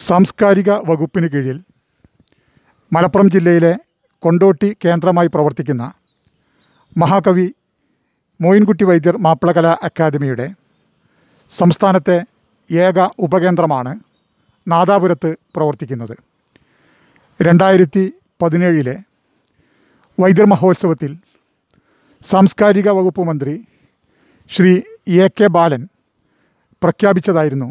സാംസ്കാരിക വകുപ്പിന് കീഴിൽ മലപ്പുറം ജില്ലയിലെ കൊണ്ടോട്ടി കേന്ദ്രമായി പ്രവർത്തിക്കുന്ന മഹാകവി മോയിൻകുട്ടി വൈദ്യർ മാപ്പിളകല അക്കാദമിയുടെ സംസ്ഥാനത്തെ ഏക ഉപകേന്ദ്രമാണ് നാദാപുരത്ത് പ്രവർത്തിക്കുന്നത് രണ്ടായിരത്തി പതിനേഴിലെ വൈദ്യർ മഹോത്സവത്തിൽ സാംസ്കാരിക വകുപ്പ് മന്ത്രി ശ്രീ എ കെ ബാലൻ പ്രഖ്യാപിച്ചതായിരുന്നു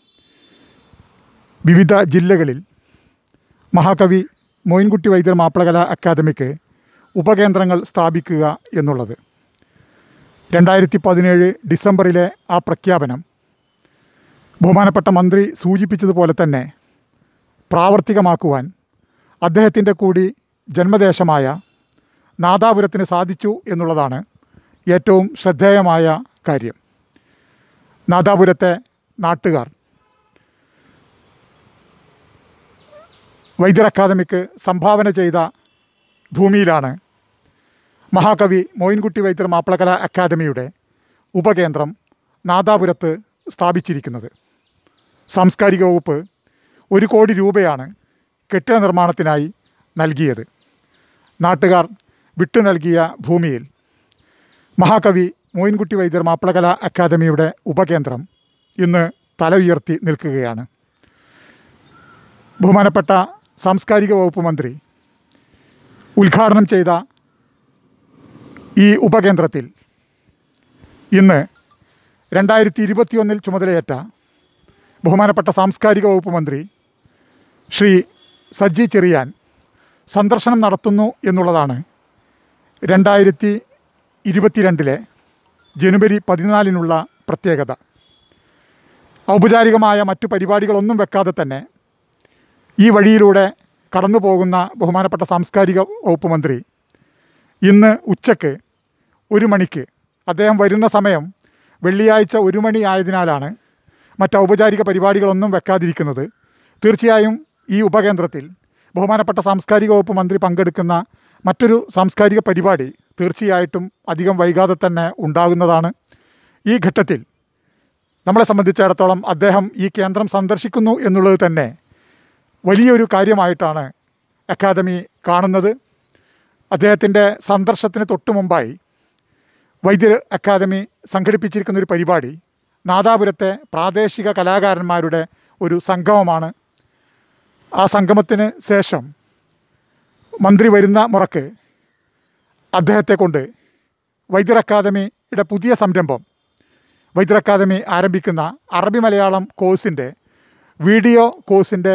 വിവിധ ജില്ലകളിൽ മഹാകവി മോയിൻകുട്ടി വൈദ്യർ മാപ്പിളകല അക്കാദമിക്ക് ഉപകേന്ദ്രങ്ങൾ സ്ഥാപിക്കുക എന്നുള്ളത് രണ്ടായിരത്തി പതിനേഴ് ഡിസംബറിലെ ആ പ്രഖ്യാപനം ബഹുമാനപ്പെട്ട മന്ത്രി സൂചിപ്പിച്ചതുപോലെ തന്നെ പ്രാവർത്തികമാക്കുവാൻ അദ്ദേഹത്തിൻ്റെ കൂടി ജന്മദേശമായ നാദാപുരത്തിന് സാധിച്ചു എന്നുള്ളതാണ് ഏറ്റവും ശ്രദ്ധേയമായ കാര്യം നാദാപുരത്തെ നാട്ടുകാർ വൈദ്യർ അക്കാദമിക്ക് സംഭാവന ചെയ്ത ഭൂമിയിലാണ് മഹാകവി മോയിൻകുട്ടി വൈദ്യർ മാപ്പിളകല അക്കാദമിയുടെ ഉപകേന്ദ്രം നാദാപുരത്ത് സ്ഥാപിച്ചിരിക്കുന്നത് സാംസ്കാരിക വകുപ്പ് ഒരു കോടി രൂപയാണ് കെട്ടിട നിർമ്മാണത്തിനായി നൽകിയത് നാട്ടുകാർ വിട്ടു നൽകിയ ഭൂമിയിൽ മഹാകവി മോയിൻകുട്ടി വൈദ്യർ മാപ്പിളകല അക്കാദമിയുടെ ഉപകേന്ദ്രം ഇന്ന് തല ഉയർത്തി നിൽക്കുകയാണ് ബഹുമാനപ്പെട്ട സാംസ്കാരിക വകുപ്പ് മന്ത്രി ഉദ്ഘാടനം ചെയ്ത ഈ ഉപകേന്ദ്രത്തിൽ ഇന്ന് രണ്ടായിരത്തി ഇരുപത്തിയൊന്നിൽ ചുമതലയേറ്റ ബഹുമാനപ്പെട്ട സാംസ്കാരിക വകുപ്പ് മന്ത്രി ശ്രീ സജ്ജി ചെറിയാൻ സന്ദർശനം നടത്തുന്നു എന്നുള്ളതാണ് രണ്ടായിരത്തി ഇരുപത്തിരണ്ടിലെ ജനുവരി പതിനാലിനുള്ള പ്രത്യേകത ഔപചാരികമായ മറ്റു പരിപാടികളൊന്നും വെക്കാതെ തന്നെ ഈ വഴിയിലൂടെ കടന്നു പോകുന്ന ബഹുമാനപ്പെട്ട സാംസ്കാരിക വകുപ്പ് മന്ത്രി ഇന്ന് ഉച്ചക്ക് ഒരു മണിക്ക് അദ്ദേഹം വരുന്ന സമയം വെള്ളിയാഴ്ച ഒരു മണി ആയതിനാലാണ് മറ്റ് ഔപചാരിക പരിപാടികളൊന്നും വെക്കാതിരിക്കുന്നത് തീർച്ചയായും ഈ ഉപകേന്ദ്രത്തിൽ ബഹുമാനപ്പെട്ട സാംസ്കാരിക വകുപ്പ് മന്ത്രി പങ്കെടുക്കുന്ന മറ്റൊരു സാംസ്കാരിക പരിപാടി തീർച്ചയായിട്ടും അധികം വൈകാതെ തന്നെ ഉണ്ടാകുന്നതാണ് ഈ ഘട്ടത്തിൽ നമ്മളെ സംബന്ധിച്ചിടത്തോളം അദ്ദേഹം ഈ കേന്ദ്രം സന്ദർശിക്കുന്നു എന്നുള്ളത് തന്നെ വലിയൊരു കാര്യമായിട്ടാണ് അക്കാദമി കാണുന്നത് അദ്ദേഹത്തിൻ്റെ സന്ദർശനത്തിന് തൊട്ടു മുമ്പായി വൈദ്യ അക്കാദമി സംഘടിപ്പിച്ചിരിക്കുന്ന ഒരു പരിപാടി നാദാപുരത്തെ പ്രാദേശിക കലാകാരന്മാരുടെ ഒരു സംഗമമാണ് ആ സംഗമത്തിന് ശേഷം മന്ത്രി വരുന്ന മുറക്ക് അദ്ദേഹത്തെ കൊണ്ട് വൈദ്യർ അക്കാദമിയുടെ പുതിയ സംരംഭം വൈദ്യർ അക്കാദമി ആരംഭിക്കുന്ന അറബി മലയാളം കോഴ്സിൻ്റെ വീഡിയോ കോഴ്സിൻ്റെ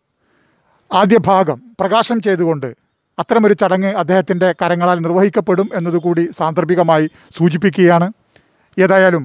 ആദ്യ ഭാഗം പ്രകാശനം ചെയ്തുകൊണ്ട് അത്തരമൊരു ചടങ്ങ് അദ്ദേഹത്തിൻ്റെ കരങ്ങളാൽ നിർവഹിക്കപ്പെടും എന്നതുകൂടി സാന്ദർഭികമായി സൂചിപ്പിക്കുകയാണ് ഏതായാലും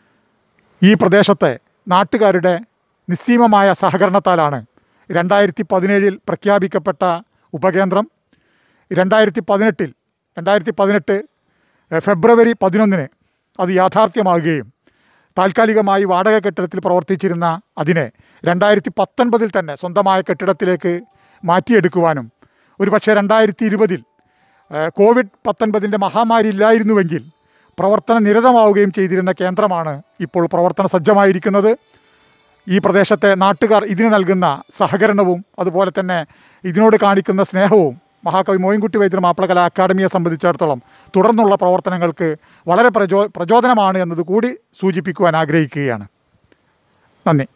ഈ പ്രദേശത്തെ നാട്ടുകാരുടെ നിസ്സീമമായ സഹകരണത്താലാണ് രണ്ടായിരത്തി പതിനേഴിൽ പ്രഖ്യാപിക്കപ്പെട്ട ഉപകേന്ദ്രം രണ്ടായിരത്തി പതിനെട്ടിൽ രണ്ടായിരത്തി പതിനെട്ട് ഫെബ്രുവരി പതിനൊന്നിന് അത് യാഥാർത്ഥ്യമാകുകയും താൽക്കാലികമായി വാടക കെട്ടിടത്തിൽ പ്രവർത്തിച്ചിരുന്ന അതിനെ രണ്ടായിരത്തി പത്തൊൻപതിൽ തന്നെ സ്വന്തമായ കെട്ടിടത്തിലേക്ക് മാറ്റിയെടുക്കുവാനും ഒരുപക്ഷെ രണ്ടായിരത്തി ഇരുപതിൽ കോവിഡ് പത്തൊൻപതിൻ്റെ മഹാമാരി ഇല്ലായിരുന്നുവെങ്കിൽ പ്രവർത്തന നിരതമാവുകയും ചെയ്തിരുന്ന കേന്ദ്രമാണ് ഇപ്പോൾ പ്രവർത്തന സജ്ജമായിരിക്കുന്നത് ഈ പ്രദേശത്തെ നാട്ടുകാർ ഇതിന് നൽകുന്ന സഹകരണവും അതുപോലെ തന്നെ ഇതിനോട് കാണിക്കുന്ന സ്നേഹവും മഹാകവി മോയിൻകുട്ടി വൈദ്യർ മാപ്പിളകല അക്കാദമിയെ സംബന്ധിച്ചിടത്തോളം തുടർന്നുള്ള പ്രവർത്തനങ്ങൾക്ക് വളരെ പ്രചോ പ്രചോദനമാണ് എന്നത് കൂടി സൂചിപ്പിക്കുവാൻ ആഗ്രഹിക്കുകയാണ് നന്ദി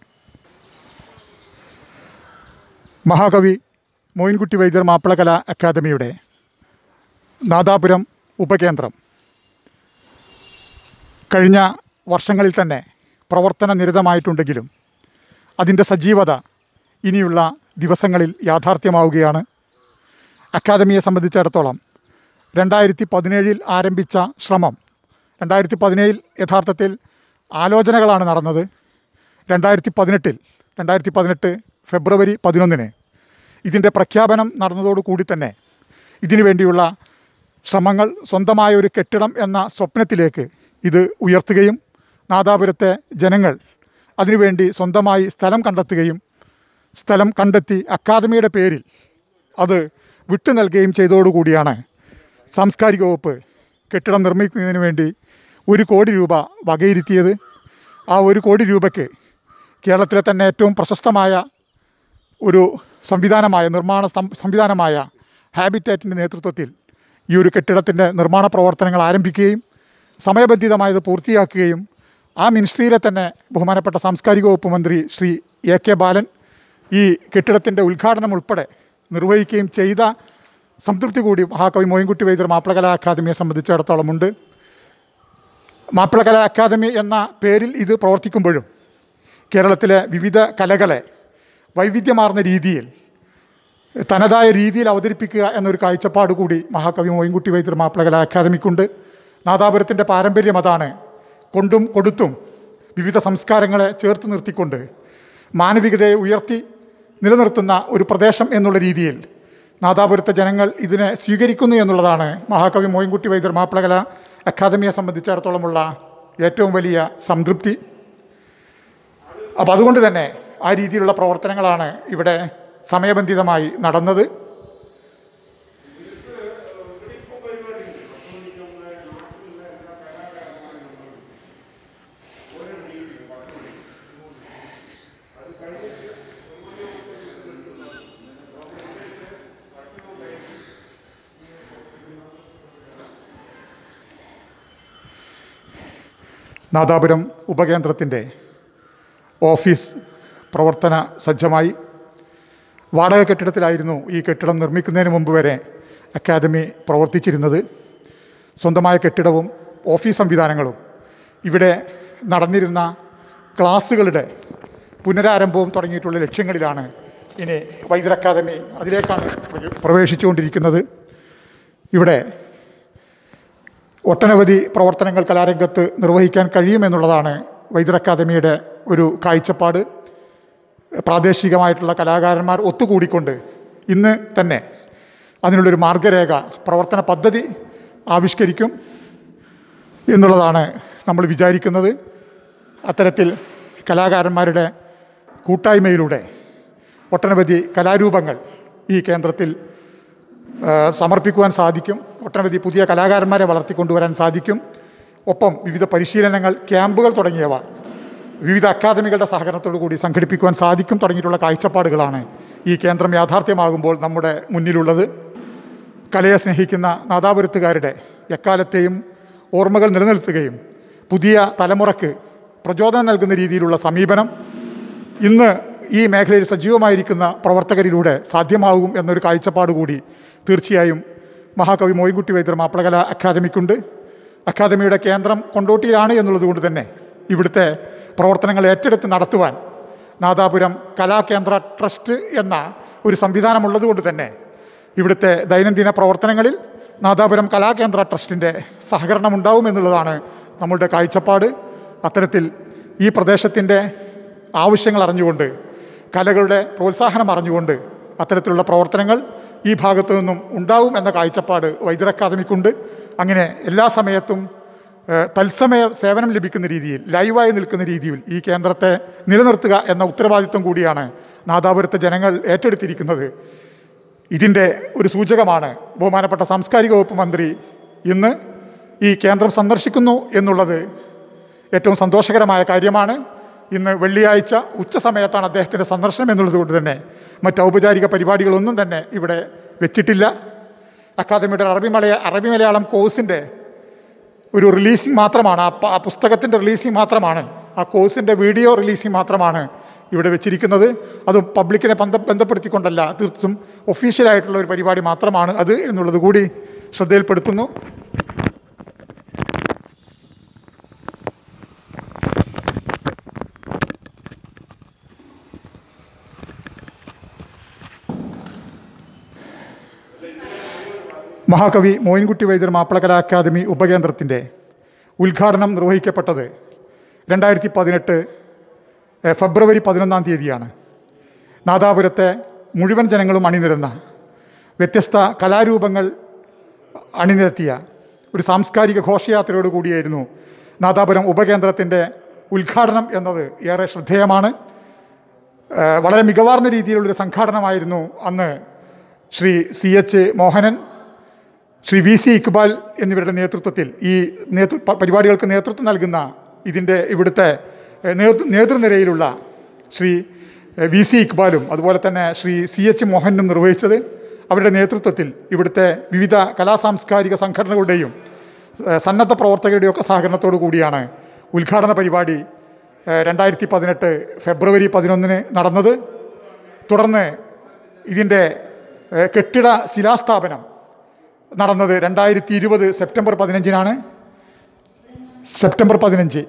മഹാകവി മോയിൻകുട്ടി വൈദ്യർ മാപ്പിളകല അക്കാദമിയുടെ നാദാപുരം ഉപകേന്ദ്രം കഴിഞ്ഞ വർഷങ്ങളിൽ തന്നെ പ്രവർത്തന നിരതമായിട്ടുണ്ടെങ്കിലും അതിൻ്റെ സജീവത ഇനിയുള്ള ദിവസങ്ങളിൽ യാഥാർത്ഥ്യമാവുകയാണ് അക്കാദമിയെ സംബന്ധിച്ചിടത്തോളം രണ്ടായിരത്തി പതിനേഴിൽ ആരംഭിച്ച ശ്രമം രണ്ടായിരത്തി പതിനേഴിൽ യഥാർത്ഥത്തിൽ ആലോചനകളാണ് നടന്നത് രണ്ടായിരത്തി പതിനെട്ടിൽ രണ്ടായിരത്തി പതിനെട്ട് ഫെബ്രുവരി പതിനൊന്നിന് ഇതിൻ്റെ പ്രഖ്യാപനം നടന്നതോടുകൂടി തന്നെ ഇതിനു വേണ്ടിയുള്ള ശ്രമങ്ങൾ സ്വന്തമായ ഒരു കെട്ടിടം എന്ന സ്വപ്നത്തിലേക്ക് ഇത് ഉയർത്തുകയും നാദാപുരത്തെ ജനങ്ങൾ അതിനുവേണ്ടി സ്വന്തമായി സ്ഥലം കണ്ടെത്തുകയും സ്ഥലം കണ്ടെത്തി അക്കാദമിയുടെ പേരിൽ അത് വിട്ടു നൽകുകയും ചെയ്തതോടുകൂടിയാണ് സാംസ്കാരിക വകുപ്പ് കെട്ടിടം നിർമ്മിക്കുന്നതിന് വേണ്ടി ഒരു കോടി രൂപ വകയിരുത്തിയത് ആ ഒരു കോടി രൂപയ്ക്ക് കേരളത്തിലെ തന്നെ ഏറ്റവും പ്രശസ്തമായ ഒരു സംവിധാനമായ നിർമ്മാണ സം- സംവിധാനമായ ഹാബിറ്റാറ്റിൻ്റെ നേതൃത്വത്തിൽ ഈ ഒരു കെട്ടിടത്തിൻ്റെ നിർമ്മാണ പ്രവർത്തനങ്ങൾ ആരംഭിക്കുകയും സമയബന്ധിതമായത് പൂർത്തിയാക്കുകയും ആ മിനിസ്ട്രിയിലെ തന്നെ ബഹുമാനപ്പെട്ട സാംസ്കാരിക വകുപ്പ് മന്ത്രി ശ്രീ എ കെ ബാലൻ ഈ കെട്ടിടത്തിൻ്റെ ഉദ്ഘാടനം ഉൾപ്പെടെ നിർവഹിക്കുകയും ചെയ്ത സംതൃപ്തി കൂടി മഹാകവി മോയിൻകുട്ടി വൈദ്യർ മാപ്പിളകലാ അക്കാദമിയെ സംബന്ധിച്ചിടത്തോളം ഉണ്ട് മാപ്പിളകലാ അക്കാദമി എന്ന പേരിൽ ഇത് പ്രവർത്തിക്കുമ്പോഴും കേരളത്തിലെ വിവിധ കലകളെ വൈവിധ്യമാർന്ന രീതിയിൽ തനതായ രീതിയിൽ അവതരിപ്പിക്കുക എന്നൊരു കാഴ്ചപ്പാട് കൂടി മഹാകവി മോയിൻകുട്ടി വൈദ്യർ മാപ്പിളകലാ അക്കാദമിക്കുണ്ട് നാദാപുരത്തിൻ്റെ പാരമ്പര്യം അതാണ് കൊണ്ടും കൊടുത്തും വിവിധ സംസ്കാരങ്ങളെ ചേർത്ത് നിർത്തിക്കൊണ്ട് മാനവികതയെ ഉയർത്തി നിലനിർത്തുന്ന ഒരു പ്രദേശം എന്നുള്ള രീതിയിൽ നാദാപുരത്തെ ജനങ്ങൾ ഇതിനെ സ്വീകരിക്കുന്നു എന്നുള്ളതാണ് മഹാകവി മോയിൻകുട്ടി വൈദ്യർ മാപ്പിളകല അക്കാദമിയെ സംബന്ധിച്ചിടത്തോളമുള്ള ഏറ്റവും വലിയ സംതൃപ്തി അപ്പോൾ അതുകൊണ്ട് തന്നെ ആ രീതിയിലുള്ള പ്രവർത്തനങ്ങളാണ് ഇവിടെ സമയബന്ധിതമായി നടന്നത് നാദാപുരം ഉപകേന്ദ്രത്തിൻ്റെ ഓഫീസ് പ്രവർത്തന സജ്ജമായി വാടക കെട്ടിടത്തിലായിരുന്നു ഈ കെട്ടിടം നിർമ്മിക്കുന്നതിന് മുമ്പ് വരെ അക്കാദമി പ്രവർത്തിച്ചിരുന്നത് സ്വന്തമായ കെട്ടിടവും ഓഫീസ് സംവിധാനങ്ങളും ഇവിടെ നടന്നിരുന്ന ക്ലാസ്സുകളുടെ പുനരാരംഭവും തുടങ്ങിയിട്ടുള്ള ലക്ഷ്യങ്ങളിലാണ് ഇനി വൈദ്യുത അക്കാദമി അതിലേക്കാണ് പ്ര- പ്രവേശിച്ചുകൊണ്ടിരിക്കുന്നത് ഇവിടെ ഒട്ടനവധി പ്രവർത്തനങ്ങൾ കലാരംഗത്ത് നിർവഹിക്കാൻ കഴിയുമെന്നുള്ളതാണ് വൈദ്യുത അക്കാദമിയുടെ ഒരു കാഴ്ചപ്പാട് പ്രാദേശികമായിട്ടുള്ള കലാകാരന്മാർ ഒത്തുകൂടിക്കൊണ്ട് ഇന്ന് തന്നെ അതിനുള്ളൊരു മാർഗരേഖ പ്രവർത്തന പദ്ധതി ആവിഷ്കരിക്കും എന്നുള്ളതാണ് നമ്മൾ വിചാരിക്കുന്നത് അത്തരത്തിൽ കലാകാരന്മാരുടെ കൂട്ടായ്മയിലൂടെ ഒട്ടനവധി കലാരൂപങ്ങൾ ഈ കേന്ദ്രത്തിൽ ആ, സമർപ്പിക്കുവാൻ സാധിക്കും ഒട്ടനവധി പുതിയ കലാകാരന്മാരെ വളർത്തിക്കൊണ്ടുവരാൻ സാധിക്കും ഒപ്പം വിവിധ പരിശീലനങ്ങൾ ക്യാമ്പുകൾ തുടങ്ങിയവ വിവിധ അക്കാദമികളുടെ സഹകരണത്തോടു കൂടി സംഘടിപ്പിക്കുവാൻ സാധിക്കും തുടങ്ങിയിട്ടുള്ള കാഴ്ചപ്പാടുകളാണ് ഈ കേന്ദ്രം യാഥാർത്ഥ്യമാകുമ്പോൾ നമ്മുടെ മുന്നിലുള്ളത് കലയെ സ്നേഹിക്കുന്ന നാദാപുരത്തുകാരുടെ എക്കാലത്തെയും ഓർമ്മകൾ നിലനിർത്തുകയും പുതിയ തലമുറക്ക് പ്രചോദനം നൽകുന്ന രീതിയിലുള്ള സമീപനം ഇന്ന് ഈ മേഖലയിൽ സജീവമായിരിക്കുന്ന പ്രവർത്തകരിലൂടെ സാധ്യമാകും എന്നൊരു കാഴ്ചപ്പാട് കൂടി തീർച്ചയായും മഹാകവി മോയിൻകുട്ടി വൈദ്യർ മാപ്പിളകല അക്കാദമിക്കുണ്ട് അക്കാദമിയുടെ കേന്ദ്രം കൊണ്ടോട്ടിയിലാണ് എന്നുള്ളത് കൊണ്ട് തന്നെ ഇവിടുത്തെ പ്രവർത്തനങ്ങൾ ഏറ്റെടുത്ത് നടത്തുവാൻ നാദാപുരം കലാകേന്ദ്ര ട്രസ്റ്റ് എന്ന ഒരു സംവിധാനമുള്ളത് കൊണ്ട് തന്നെ ഇവിടുത്തെ ദൈനംദിന പ്രവർത്തനങ്ങളിൽ നാദാപുരം കലാകേന്ദ്ര ട്രസ്റ്റിൻ്റെ സഹകരണം ഉണ്ടാവും എന്നുള്ളതാണ് നമ്മളുടെ കാഴ്ചപ്പാട് അത്തരത്തിൽ ഈ പ്രദേശത്തിൻ്റെ ആവശ്യങ്ങൾ അറിഞ്ഞുകൊണ്ട് കലകളുടെ പ്രോത്സാഹനം അറിഞ്ഞുകൊണ്ട് അത്തരത്തിലുള്ള പ്രവർത്തനങ്ങൾ ഈ ഭാഗത്തു നിന്നും ഉണ്ടാവും എന്ന കാഴ്ചപ്പാട് വൈദ്യുത അക്കാദമിക്കുണ്ട് അങ്ങനെ എല്ലാ സമയത്തും ഏഹ്, തത്സമയ സേവനം ലഭിക്കുന്ന രീതിയിൽ ലൈവായി നിൽക്കുന്ന രീതിയിൽ ഈ കേന്ദ്രത്തെ നിലനിർത്തുക എന്ന ഉത്തരവാദിത്വം കൂടിയാണ് നാദാപുരത്തെ ജനങ്ങൾ ഏറ്റെടുത്തിരിക്കുന്നത് ഇതിൻ്റെ ഒരു സൂചകമാണ് ബഹുമാനപ്പെട്ട സാംസ്കാരിക വകുപ്പ് മന്ത്രി ഇന്ന് ഈ കേന്ദ്രം സന്ദർശിക്കുന്നു എന്നുള്ളത് ഏറ്റവും സന്തോഷകരമായ കാര്യമാണ് ഇന്ന് വെള്ളിയാഴ്ച ഉച്ച സമയത്താണ് അദ്ദേഹത്തിൻ്റെ സന്ദർശനം എന്നുള്ളത് കൊണ്ട് തന്നെ മറ്റ് ഔപചാരിക പരിപാടികളൊന്നും തന്നെ ഇവിടെ വെച്ചിട്ടില്ല അക്കാദമിയുടെ അറബി മലയ അറബി മലയാളം കോഴ്സിൻ്റെ ഒരു റിലീസിങ് മാത്രമാണ് ആ പ- ആ പുസ്തകത്തിൻ്റെ റിലീസിങ് മാത്രമാണ് ആ കോഴ്സിൻ്റെ വീഡിയോ റിലീസിങ് മാത്രമാണ് ഇവിടെ വെച്ചിരിക്കുന്നത് അത് പബ്ലിക്കിനെ ബന്ധ ബന്ധപ്പെടുത്തിക്കൊണ്ടല്ല തീർത്തും ഒഫീഷ്യലായിട്ടുള്ള ഒരു പരിപാടി മാത്രമാണ് അത് എന്നുള്ളത് കൂടി ശ്രദ്ധയിൽപ്പെടുത്തുന്നു മഹാകവി മോയിൻകുട്ടി വൈദ്യർ മാപ്പിളകലാ അക്കാദമി ഉപകേന്ദ്രത്തിൻ്റെ ഉദ്ഘാടനം നിർവഹിക്കപ്പെട്ടത് രണ്ടായിരത്തി പതിനെട്ട് ഏഹ്, ഫെബ്രുവരി പതിനൊന്നാം തീയതിയാണ് നാദാപുരത്തെ മുഴുവൻ ജനങ്ങളും അണിനിരന്ന വ്യത്യസ്ത കലാരൂപങ്ങൾ അണിനിരത്തിയ ഒരു സാംസ്കാരിക ഘോഷയാത്രയോട് കൂടിയായിരുന്നു നാദാപുരം ഉപകേന്ദ്രത്തിൻ്റെ ഉദ്ഘാടനം എന്നത് ഏറെ ശ്രദ്ധേയമാണ് ഏഹ്, വളരെ മികവാർന്ന രീതിയിലുള്ളൊരു സംഘാടനമായിരുന്നു അന്ന് Shri C H Mohanan Shri V C Iqbal എന്നിവരുടെ നേതൃത്വത്തിൽ ഈ നേതൃ പ- പരിപാടികൾക്ക് നേതൃത്വം നൽകുന്ന ഇതിൻ്റെ ഇവിടുത്തെ ഏഹ്, നേതൃ നേതൃനിരയിലുള്ള ശ്രീ എ, വി സി ഇക്ബാലും അതുപോലെ തന്നെ ശ്രീ സി എച്ച് മോഹനും നിർവഹിച്ചത് അവരുടെ നേതൃത്വത്തിൽ ഇവിടുത്തെ വിവിധ കലാസാംസ്കാരിക സംഘടനകളുടെയും എ, സന്നദ്ധ പ്രവർത്തകരുടെയും ഒക്കെ സഹകരണത്തോടു കൂടിയാണ് ഉദ്ഘാടന പരിപാടി രണ്ടായിരത്തി പതിനെട്ട് ഫെബ്രുവരി പതിനൊന്നിന് നടന്നത് തുടർന്ന് ഇതിൻ്റെ എ, കെട്ടിട ശിലാസ്ഥാപനം നടന്നത് രണ്ടായിരത്തി ഇരുപത് സെപ്റ്റംബർ പതിനഞ്ചിനാണ് സെപ്റ്റംബർ പതിനഞ്ച്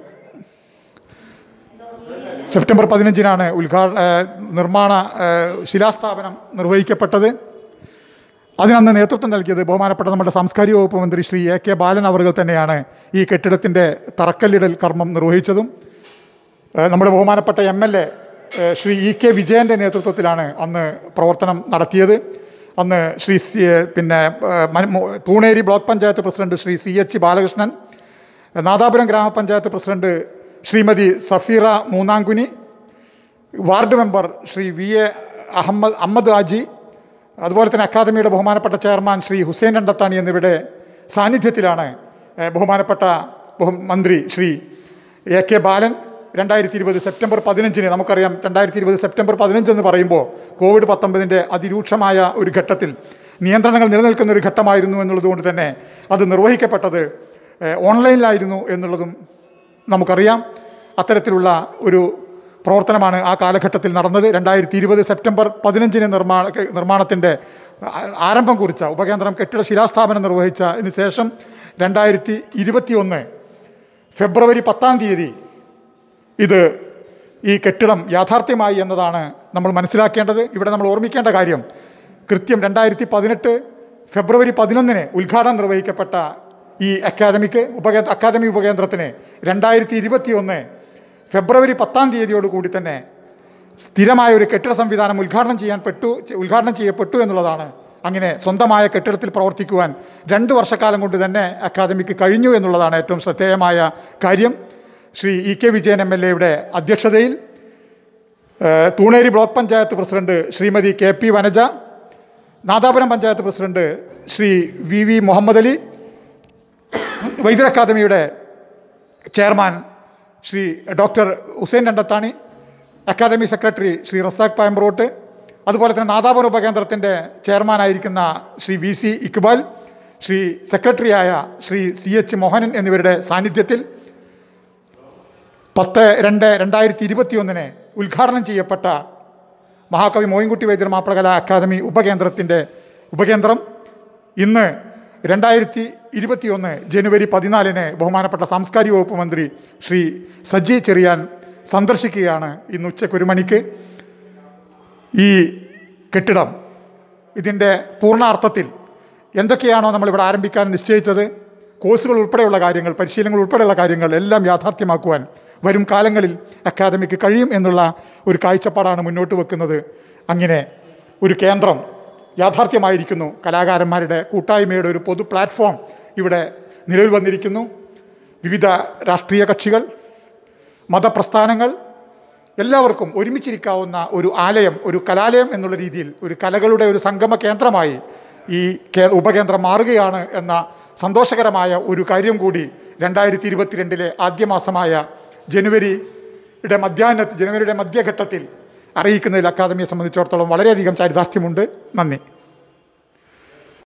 സെപ്റ്റംബർ പതിനഞ്ചിനാണ് ഉദ്ഘാടന ഏഹ് നിർമ്മാണ ഏഹ് ശിലാസ്ഥാപനം നിർവഹിക്കപ്പെട്ടത് അതിനന്ന് നേതൃത്വം നൽകിയത് ബഹുമാനപ്പെട്ട നമ്മുടെ സാംസ്കാരിക വകുപ്പ് മന്ത്രി ശ്രീ എ കെ ബാലൻ അവർ തന്നെയാണ് ഈ കെട്ടിടത്തിൻ്റെ തറക്കല്ലിടൽ കർമ്മം നിർവഹിച്ചതും ഏഹ് നമ്മുടെ ബഹുമാനപ്പെട്ട M L A Shri E K വിജയൻ്റെ നേതൃത്വത്തിലാണ് അന്ന് പ്രവർത്തനം നടത്തിയത് അന്ന് ശ്രീ സി ഏഹ് പിന്നെ ഏഹ് മന- മു- Thuneri block panchayat president Shri C H Balakrishnan Nadapuram grama panchayat president Shrimati Safeera Moonnamkuni ward member Shri V A Ahammed Ahammed Haji അതുപോലെ തന്നെ അക്കാദമിയുടെ ബഹുമാനപ്പെട്ട ചെയർമാൻ ശ്രീ ഹുസൈൻ രണ്ടത്താണി എന്നിവരുടെ സാന്നിധ്യത്തിലാണ് ഏഹ്, ബഹുമാനപ്പെട്ട ബഹു മന്ത്രി ശ്രീ എ കെ ബാലൻ രണ്ടായിരത്തി ഇരുപത് സെപ്റ്റംബർ പതിനഞ്ചിന് നമുക്കറിയാം രണ്ടായിരത്തി ഇരുപത് സെപ്റ്റംബർ പതിനഞ്ച് എന്ന് പറയുമ്പോൾ കോവിഡ് പത്തൊമ്പതിൻ്റെ അതിരൂക്ഷമായ ഒരു ഘട്ടത്തിൽ നിയന്ത്രണങ്ങൾ നിലനിൽക്കുന്ന ഒരു ഘട്ടമായിരുന്നു എന്നുള്ളതുകൊണ്ട് തന്നെ അത് നിർവഹിക്കപ്പെട്ടത് ഏഹ്, ഓൺലൈനിലായിരുന്നു എന്നുള്ളതും നമുക്കറിയാം അത്തരത്തിലുള്ള ഒരു പ്രവർത്തനമാണ് ആ കാലഘട്ടത്തിൽ നടന്നത് രണ്ടായിരത്തി ഇരുപത് സെപ്റ്റംബർ പതിനഞ്ചിന് നിർമ്മാണ നിർമ്മാണത്തിൻ്റെ ആ- ആരംഭം കുറിച്ച ഉപകേന്ദ്രം കെട്ടിട ശിലാസ്ഥാപനം നിർവഹിച്ചതിന് ശേഷം രണ്ടായിരത്തി ഇരുപത്തി ഒന്ന് ഫെബ്രുവരി പത്താം തീയതി ഇത് ഈ കെട്ടിടം യാഥാർത്ഥ്യമായി എന്നതാണ് നമ്മൾ മനസ്സിലാക്കേണ്ടത് ഇവിടെ നമ്മൾ ഓർമ്മിക്കേണ്ട കാര്യം കൃത്യം രണ്ടായിരത്തി പതിനെട്ട് ഫെബ്രുവരി പതിനൊന്നിന് ഉദ്ഘാടനം നിർവഹിക്കപ്പെട്ട ഈ അക്കാദമിക്ക് ഉപകേ അക്കാദമി ഉപകേന്ദ്രത്തിന് രണ്ടായിരത്തി ഇരുപത്തി ഒന്ന് ഫെബ്രുവരി പത്താം തീയതിയോടുകൂടി തന്നെ സ്ഥിരമായ ഒരു കെട്ടിട സംവിധാനം ഉദ്ഘാടനം ചെയ്യാൻ പെട്ടു ഉദ്ഘാടനം ചെയ്യപ്പെട്ടു എന്നുള്ളതാണ് അങ്ങനെ സ്വന്തമായ കെട്ടിടത്തിൽ പ്രവർത്തിക്കുവാൻ രണ്ട് വർഷക്കാലം കൊണ്ട് തന്നെ അക്കാദമിക്ക് കഴിഞ്ഞു എന്നുള്ളതാണ് ഏറ്റവും ശ്രദ്ധേയമായ കാര്യം Shri E K Vijayan M L എയുടെ അധ്യക്ഷതയിൽ ഏഹ്, Thuneri block panchayat president Shrimati K P Vanaja Nadapuram panchayat president Shri V V Muhammad Ali വൈദ്യുത അക്കാദമിയുടെ chairman Shri doctor Hussain Randathani academy secretary Shri Razak Payambrot അതുപോലെ തന്നെ നാദാപുരം ഉപകേന്ദ്രത്തിൻ്റെ ചെയർമാനായിരിക്കുന്ന ശ്രീ വി സി ഇക്ബാൽ ശ്രീ സെക്രട്ടറിയായ ശ്രീ സി എച്ച് മോഹനൻ എന്നിവരുടെ സാന്നിധ്യത്തിൽ പത്ത് രണ്ട് രണ്ടായിരത്തി ഇരുപത്തിയൊന്നിന് ഉദ്ഘാടനം ചെയ്യപ്പെട്ട മഹാകവി മോയിൻകുട്ടി വൈദ്യർ മാപ്പിളകല അക്കാദമി ഉപകേന്ദ്രത്തിൻ്റെ ഉപകേന്ദ്രം ഇന്ന് രണ്ടായിരത്തി ഇരുപത്തിയൊന്ന് ജനുവരി പതിനാലിന് ബഹുമാനപ്പെട്ട സാംസ്കാരിക വകുപ്പ് മന്ത്രി ശ്രീ സജ്ജി ചെറിയാൻ സന്ദർശിക്കുകയാണ് ഇന്ന് ഉച്ചയ്ക്ക് ഒരു മണിക്ക് ഈ കെട്ടിടം ഇതിൻ്റെ പൂർണ്ണാർത്ഥത്തിൽ എന്തൊക്കെയാണോ നമ്മളിവിടെ ആരംഭിക്കാൻ നിശ്ചയിച്ചത് കോഴ്സുകൾ ഉൾപ്പെടെയുള്ള കാര്യങ്ങൾ പരിശീലനങ്ങൾ ഉൾപ്പെടെയുള്ള കാര്യങ്ങൾ എല്ലാം യാഥാർത്ഥ്യമാക്കുവാൻ വരും കാലങ്ങളിൽ അക്കാദമിക്ക് കഴിയും എന്നുള്ള ഒരു കാഴ്ചപ്പാടാണ് മുന്നോട്ട് വെക്കുന്നത് അങ്ങനെ ഒരു കേന്ദ്രം യാഥാർത്ഥ്യമായിരിക്കുന്നു കലാകാരന്മാരുടെ കൂട്ടായ്മയുടെ ഒരു പൊതു പ്ലാറ്റ്ഫോം ഇവിടെ നിലവിൽ വന്നിരിക്കുന്നു വിവിധ രാഷ്ട്രീയ കക്ഷികൾ മതപ്രസ്ഥാനങ്ങൾ എല്ലാവർക്കും ഒരുമിച്ചിരിക്കാവുന്ന ഒരു ആലയം ഒരു കലാലയം എന്നുള്ള രീതിയിൽ ഒരു കലകളുടെ ഒരു സംഗമ കേന്ദ്രമായി ഈ കേ ഉപകേന്ദ്രം മാറുകയാണ് എന്ന സന്തോഷകരമായ ഒരു കാര്യം കൂടി രണ്ടായിരത്തി ഇരുപത്തിരണ്ടിലെ ആദ്യ മാസമായ ജനുവരിയുടെ മധ്യാഹ്നത്തിൽ ജനുവരിയുടെ മധ്യഘട്ടത്തിൽ അറിയിക്കുന്നതിൽ അക്കാദമിയെ സംബന്ധിച്ചിടത്തോളം വളരെയധികം ചാരിതാർത്ഥ്യമുണ്ട് നന്ദി